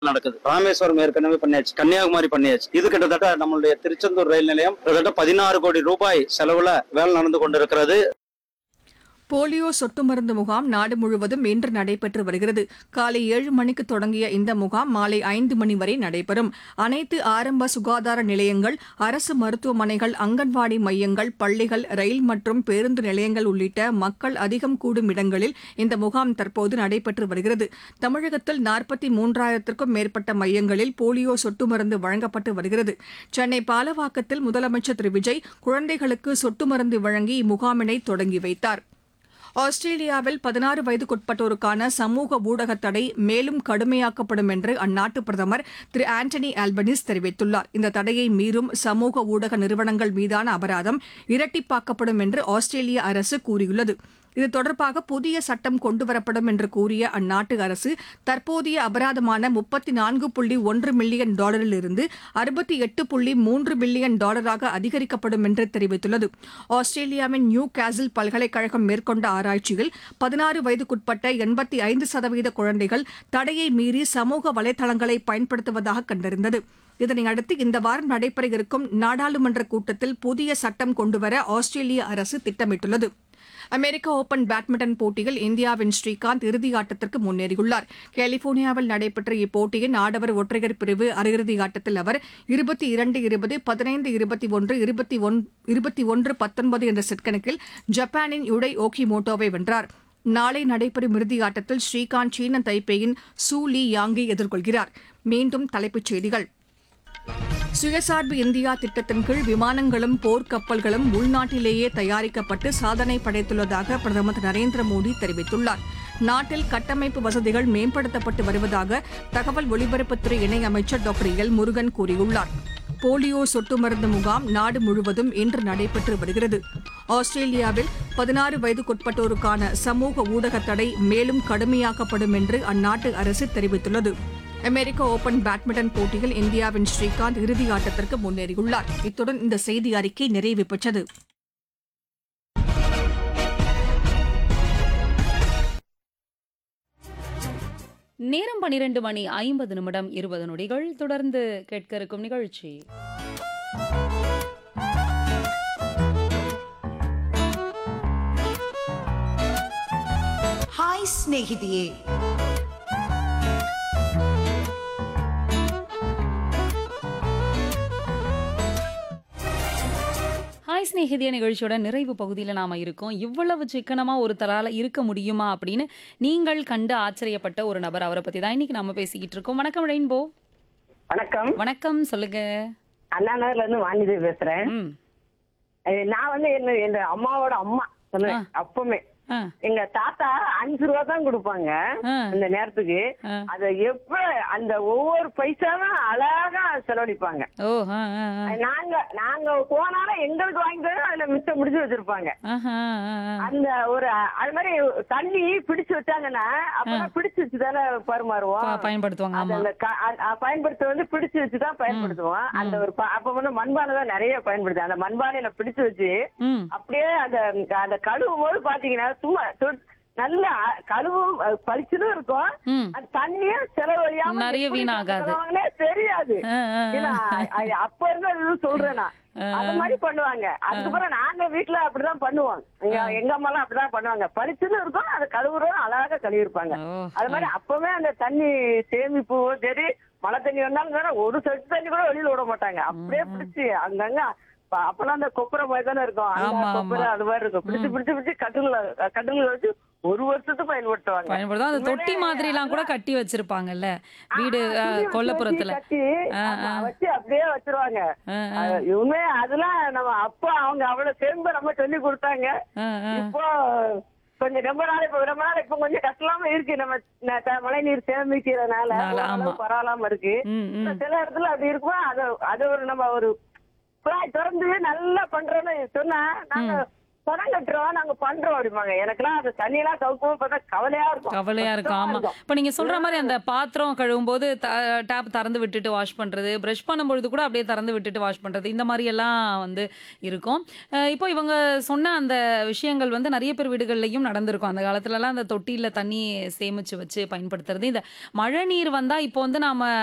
நடக்குது ராமேஸ்வரம் ஏற்கனவே பண்ணியாச்சு கன்னியாகுமரி பண்ணியாச்சு இது கிட்டத்தட்ட நம்மளுடைய திருச்செந்தூர் ரயில் நிலையம் கிட்டத்தட்ட பதினாறு கோடி ரூபாய் செலவுல வேலை நடந்து கொண்டிருக்கிறது போலியோ சொட்டு மருந்து முகாம் நாடு முழுவதும் இன்று நடைபெற்று வருகிறது காலை ஏழு மணிக்கு தொடங்கிய இந்த முகாம் மாலை ஐந்து மணி வரை நடைபெறும் அனைத்து ஆரம்ப சுகாதார நிலையங்கள் அரசு மருத்துவமனைகள் அங்கன்வாடி மையங்கள் பள்ளிகள் ரயில் மற்றும் பேருந்து நிலையங்கள் உள்ளிட்ட மக்கள் அதிகம் கூடும் இடங்களில் இந்த முகாம் தற்போது நடைபெற்று வருகிறது தமிழகத்தில் நாற்பத்தி மூன்றாயிரத்திற்கும் மேற்பட்ட மையங்களில் போலியோ சொட்டு மருந்து வழங்கப்பட்டு வருகிறது சென்னை பாலவாக்கத்தில் முதலமைச்சர் திரு விஜய் குழந்தைகளுக்கு சொட்டு மருந்து வழங்கி இம்முகாமினை தொடங்கி வைத்தார் ஆஸ்திரேலியாவில் பதினாறு வயதுக்குட்பட்டோருக்கான சமூக ஊடக தடை மேலும் கடுமையாக்கப்படும் என்று அந்நாட்டு பிரதமர் திரு ஆண்டனி ஆல்பனிஸ் தெரிவித்துள்ளார் இந்த தடையை மீறும் சமூக ஊடக நிறுவனங்கள் மீதான அபராதம் இரட்டிப்பாக்கப்படும் என்று ஆஸ்திரேலிய அரசு கூறியுள்ளது இது தொடர்பாக புதிய சட்டம் கொண்டுவரப்படும் என்று கூறிய அந்நாட்டு அரசு தற்போதைய அபராதமான முப்பத்தி நான்கு புள்ளி ஒன்று மில்லியன் டாலரிலிருந்து அறுபத்தி எட்டு புள்ளி மூன்று பில்லியன் டாலராக அதிகரிக்கப்படும் என்று தெரிவித்துள்ளது ஆஸ்திரேலியாவின் நியூ கேசில் பல்கலைக்கழகம் மேற்கொண்ட ஆராய்ச்சியில் பதினாறு வயதுக்குட்பட்ட எண்பத்தி ஐந்து சதவீத குழந்தைகள் தடையை மீறி சமூக வலைதளங்களை பயன்படுத்துவதாக கண்டறிந்தது இதனையடுத்து இந்த வாரம் நடைபெற இருக்கும் நாடாளுமன்ற கூட்டத்தில் புதிய சட்டம் கொண்டுவர ஆஸ்திரேலிய அரசு திட்டமிட்டுள்ளது அமெரிக்க ஓபன் பேட்மிண்டன் போட்டியில் இந்தியாவின் ஸ்ரீகாந்த் இறுதி ஆட்டத்திற்கு முன்னேறியுள்ளார் கலிபோர்னியாவில் நடைபெற்ற இப்போட்டியின் ஆடவர் ஒற்றையர் பிரிவு அரையிறுதி ஆட்டத்தில் அவர் இருபத்தி இரண்டு இருபது பதினைந்து இருபத்தி ஒன்று இருபத்தி ஒன் இருபத்தி ஒன்று பத்தொன்பது என்ற செட் கணக்கில் ஜப்பானின் யுடை ஓகிமோட்டோவை வென்றார் நாளை நடைபெறும் இறுதி ஆட்டத்தில் ஸ்ரீகாந்த் சீன தைப்பேயின் சூ லீ யாங்கை எதிர்கொள்கிறார் மீண்டும் தலைப்புச் செய்திகள் சுயசார்பு இந்தியா திட்டத்தின் கீழ் விமானங்களும் போர்க்கப்பல்களும் உள்நாட்டிலேயே தயாரிக்கப்பட்டு சாதனை படைத்துள்ளதாக பிரதமர் திரு நரேந்திர மோடி தெரிவித்துள்ளார் நாட்டில் கட்டமைப்பு வசதிகள் மேம்படுத்தப்பட்டு வருவதாக தகவல் ஒலிபரப்புத்துறை இணையமைச்சர் டாக்டர் எல் முருகன் கூறியுள்ளார் போலியோ சொட்டு மருந்து முகாம் நாடு முழுவதும் இன்று நடைபெற்று வருகிறது ஆஸ்திரேலியாவில் பதினாறு வயதுக்குட்பட்டோருக்கான சமூக ஊடக தடை மேலும் கடுமையாக்கப்படும் என்று அந்நாட்டு அரசு தெரிவித்துள்ளது அமெரிக்க ஓபன் பேட்மிண்டன் போட்டியில் இந்தியாவின் ஸ்ரீகாந்த் இறுதி ஆட்டத்திற்கு முன்னேறியுள்ளார் இத்துடன் இந்த செய்தி அறிக்கை நிறைவு பெற்றது நேரம் பனிரெண்டு மணி ஐம்பது நிமிடம் இருபது நொடிகள் தொடர்ந்து கேட்க இருக்கும் நிகழ்ச்சி ಹಾಯ್ ಸ್ನೇಹಿತೆಯೇ ஹாய் ஸ்நேகிதிய நிகழ்ச்சியோட நிறைவு பகுதியில் நாம இருக்கோம் இவ்வளவு சிக்கனமா ஒரு தலால இருக்க முடியுமா அப்படின்னு நீங்கள் கண்டு ஆச்சரியப்பட்ட ஒரு நபர் அவரை பத்தி தான் இன்னைக்கு நாம பேசிக்கிட்டு இருக்கோம் வணக்கம் ரெயின்போ வணக்கம் வணக்கம் சொல்லுங்க அண்ணா நகர்ல இருந்து வாணிதி பேசுறேன் ம் அஹ் நான் வந்து என்ன எங்க அம்மாவோட அம்மா சொல்லுவேன் அப்பவுமே ஆ எங்க தாத்தா அஞ்சு ரூபா தான் கொடுப்பாங்க ஆ. அந்த நேரத்துக்கு ஆ. அத எப்ப அந்த ஒவ்வொரு பைசாவும் அழகா செலவழிப்பாங்க ஓ ஆ ஆ ஆ. நாங்க நாங்க போனாலும் எங்களுக்கு வாங்கி தரோம் அதுல மிச்சம் முடிச்சு வச்சிருப்பாங்க ஆஹா, ஆ, ஆ. அந்த ஒரு அது மாதிரி தண்ணி பிடிச்சு வச்சாங்கன்னா அப்பதான் பிடிச்சு வச்சுதானே பரிமாறுவோம் ப- பயன்படுத்துவாங்க அது ஆமா அந்த க- அ- அ- பயன்படுத்த வந்து பிடிச்சு வச்சுதான் பயன்படுத்துவோம் அந்த ஒரு ப- அப்ப வந்து மண்பானை தான் நிறைய பயன்படுது அந்த மண்பானையில பிடிச்சு வச்சு ம் அப்படியே அந்த அந்த கழுவும் போது பாத்தீங்கன்னா சும்மா தொ- நல்ல அ- கழுவும் அ, பளிச்சுன்னு இருக்கும் ம் அந்த தண்ணியும் செலவழியாம நிறைய எப்படி வீணாகாது. பண்ணுவாங்கன்னே தெரியாது ஆ, ஆ, ஏன்னா, ஆ. அது அப்ப இருந்து அது சொல்றேன் நான் அது மாதிரி பண்ணுவாங்க அதுக்கப்புறம் நாங்க வீட்டுல அப்படிதான் பண்ணுவோம் எங்க எங்க அம்மா எல்லாம் அப்படிதான் பண்ணுவாங்க பளிச்சுன்னு இருக்கும் அதை கழுவுறோம் அழகா கழுவிருப்பாங்க ஓ அது மாதிரி அப்பவே அந்த தண்ணி சேமிப்பு சரி மழை தண்ணி வந்தாலும் வேற ஒரு சொட்டு தண்ணி கூட வெளியில விட மாட்டாங்க அப்படியே பிடிச்சு அங்கங்க ப- அப்பெல்லாம் அந்த கொப்பரை மாதிரி தானே இருக்கும் ஆமா, அந்த ஆமா. கொப்பரை அது மாதிரி இருக்கும் பிடிச்சு பிடிச்சு பிடிச்சு கட்டில கட்டில வச்சு ஒரு வருஷத்துக்கு பயன்படுத்துவாங்க பயன்படுத்தும் அந்த தொட்டி மாதிரி எல்லாம் கூட கட்டி வச்சிருப்பாங்கல்ல வீடு ஆ, ஆ, துணி வச்சு கொல்லப்புறத்துல கட்டி, ஆ, ஆமா, ஆ. வச்சு அப்படியே வச்சிருவாங்க ஆ, ஆ. அது உண்மையா அதெல்லாம் நம்ம அப்பா அவங்க அவ்வளவு சேர்ந்து நம்ம சொல்லி கொடுத்தாங்க ஆ, ஆ. இப்போ கொஞ்சம் ரொம்ப நாள் இப்ப ரொம்ப நாள் இப்ப கொஞ்சம் கஷ்டமா இருக்கு நம்ம ந- த- மழை நீர் சேமிக்கிறதுனால நால, ஆமா. ஓரளவு பரவாயில்லாம இருக்கு ம், ம். சில இடத்துல அப்படி இருக்கும் அத அது ஒரு நம்ம ஒரு குழாய் திறந்து நல்லா பண்றோம்னு சொன்னா நாங்க பணம் கட்டுறோம் நாங்க பண்றோம் அப்படிம்பாங்க எனக்கெல்லாம் அந்த தண்ணியெல்லாம் கவுக்கும் பார்த்தா கவலையா இருக்கும் கவலையா இருக்கும் கஷ்டமா ஆமா இப்ப நீங்க சொல்ற மாதிரி அந்த பாத்திரம் கழுவும் போது டேப் திறந்து விட்டுட்டு வாஷ் பண்றது பிரஷ் பண்ணும்பொழுது கூட அப்படியே திறந்து விட்டுட்டு வாஷ் பண்றது இந்த மாதிரி எல்லாம் வந்து இருக்கும் அஹ் இப்போ இவங்க சொன்ன அந்த விஷயங்கள் வந்து நிறைய பேர் வீடுகள்லயும் நடந்திருக்கும் அந்த காலத்துல எல்லாம் அந்த தொட்டியில தண்ணி சேமிச்சு வச்சு பயன்படுத்துறது இந்த மழை நீர் வந்தா இப்போ வந்து நாம